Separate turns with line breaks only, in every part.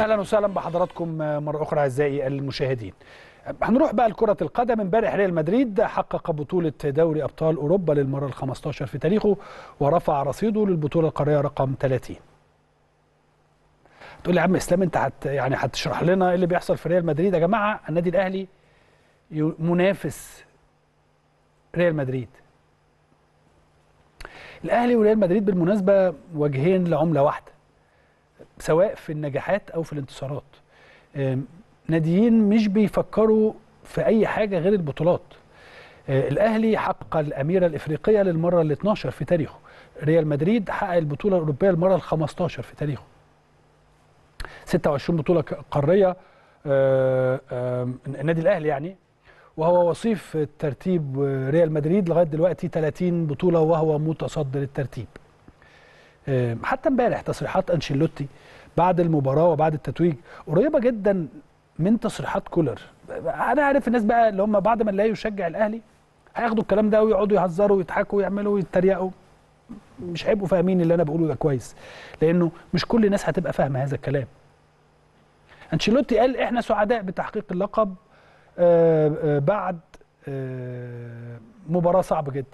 اهلا وسهلا بحضراتكم مره اخرى اعزائي المشاهدين هنروح بقى لكره القدم امبارح ريال مدريد حقق بطوله دوري ابطال اوروبا للمره ال 15 في تاريخه ورفع رصيده للبطوله القاريه رقم 30 تقول لي يا عم اسلام انت حت يعني هتشرح لنا ايه اللي بيحصل في ريال مدريد يا جماعه النادي الاهلي منافس ريال مدريد الاهلي وريال مدريد بالمناسبه وجهين لعمله واحده سواء في النجاحات او في الانتصارات ناديين مش بيفكروا في اي حاجه غير البطولات الاهلي حقق الاميره الافريقيه للمره ال 12 في تاريخه ريال مدريد حقق البطوله الاوروبيه المره ال 15 في تاريخه 26 بطوله قاريه النادي الاهلي يعني وهو وصيف ترتيب ريال مدريد لغايه دلوقتي 30 بطوله وهو متصدر الترتيب حتى امبارح تصريحات انشيلوتي بعد المباراه وبعد التتويج قريبه جدا من تصريحات كولر انا عارف الناس بقى اللي هم بعد ما نلاقيه يشجع الاهلي هياخدوا الكلام ده ويقعدوا يهزروا ويضحكوا ويعملوا ويتريقوا مش هيبقوا فاهمين اللي انا بقوله ده كويس لانه مش كل الناس هتبقى فاهمه هذا الكلام انشيلوتي قال احنا سعداء بتحقيق اللقب آآ آآ بعد آآ مباراه صعبه جدا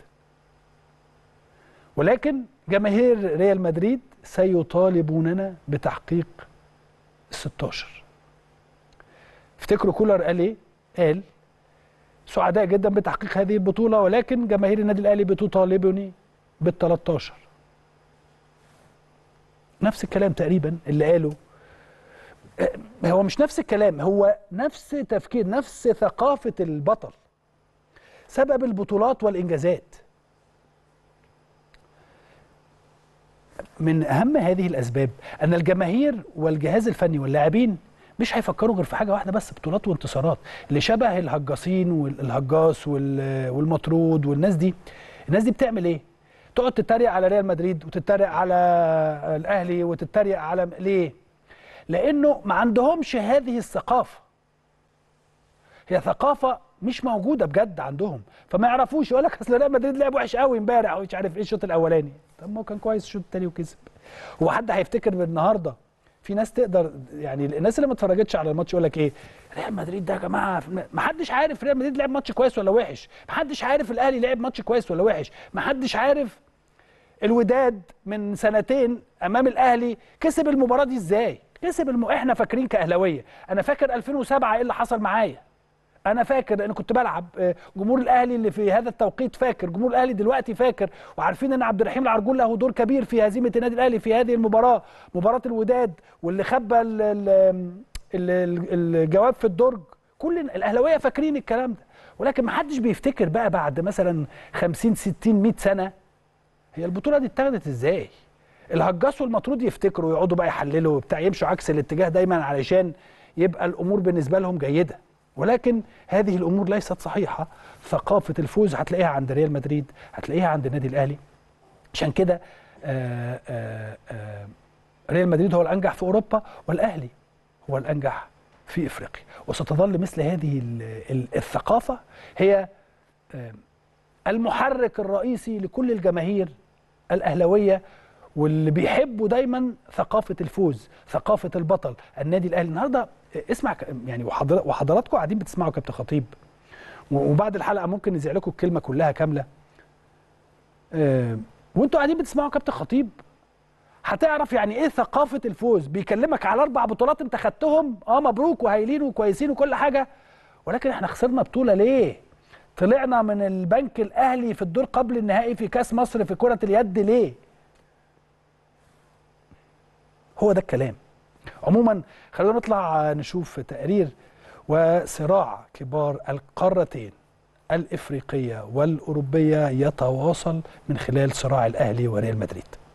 ولكن جماهير ريال مدريد سيطالبوننا بتحقيق ال 16 افتكروا كولر قال ايه؟ قال سعداء جدا بتحقيق هذه البطوله ولكن جماهير النادي الاهلي بتطالبني بال 13 نفس الكلام تقريبا اللي قاله هو مش نفس الكلام هو نفس تفكير نفس ثقافه البطل سبب البطولات والانجازات من اهم هذه الاسباب ان الجماهير والجهاز الفني واللاعبين مش هيفكروا غير في حاجه واحده بس بطولات وانتصارات اللي شبه الهجاصين والهجاص والمطرود والناس دي الناس دي بتعمل ايه تقعد تتريق على ريال مدريد وتتريق على الاهلي وتتريق على ليه لانه ما عندهمش هذه الثقافه هي ثقافه مش موجوده بجد عندهم فما يعرفوش يقول لك اصل ريال مدريد لعب وحش قوي امبارح ومش عارف ايه الشوط الاولاني طب ما هو كان كويس الشوط الثاني وكسب هو حد هيفتكر بالنهارده في ناس تقدر يعني الناس اللي ما اتفرجتش على الماتش يقول لك ايه ريال مدريد ده يا جماعه ما حدش عارف ريال مدريد لعب ماتش كويس ولا وحش ما حدش عارف الاهلي لعب ماتش كويس ولا وحش ما حدش عارف الوداد من سنتين امام الاهلي كسب المباراه دي ازاي كسب الم... احنا فاكرين كاهلاويه انا فاكر 2007 ايه اللي حصل معايا انا فاكر انا كنت بلعب جمهور الاهلي اللي في هذا التوقيت فاكر جمهور الاهلي دلوقتي فاكر وعارفين ان عبد الرحيم العرجول له دور كبير في هزيمه النادي الاهلي في هذه المباراه مباراه الوداد واللي خبى الجواب في الدرج كل الاهلاويه فاكرين الكلام ده ولكن ما حدش بيفتكر بقى بعد مثلا 50 60 100 سنه هي البطوله دي اتخذت ازاي الهجاص والمطرود يفتكروا ويقعدوا بقى يحللوا وبتاع يمشوا عكس الاتجاه دايما علشان يبقى الامور بالنسبه لهم جيده ولكن هذه الامور ليست صحيحه ثقافه الفوز هتلاقيها عند ريال مدريد هتلاقيها عند النادي الاهلي عشان كده ريال مدريد هو الانجح في اوروبا والاهلي هو الانجح في افريقيا وستظل مثل هذه الثقافه هي المحرك الرئيسي لكل الجماهير الاهلاويه واللي بيحبوا دايما ثقافه الفوز ثقافه البطل النادي الاهلي النهارده اسمع يعني وحضراتكم قاعدين بتسمعوا كابتن خطيب وبعد الحلقه ممكن نذيع لكم الكلمه كلها كامله أه وانتوا قاعدين بتسمعوا كابتن خطيب هتعرف يعني ايه ثقافه الفوز بيكلمك على اربع بطولات انت خدتهم اه مبروك وهايلين وكويسين وكل حاجه ولكن احنا خسرنا بطوله ليه طلعنا من البنك الاهلي في الدور قبل النهائي في كاس مصر في كره اليد ليه هو ده الكلام عموما خلونا نطلع نشوف تقرير وصراع كبار القارتين الافريقيه والاوروبيه يتواصل من خلال صراع الاهلي وريال مدريد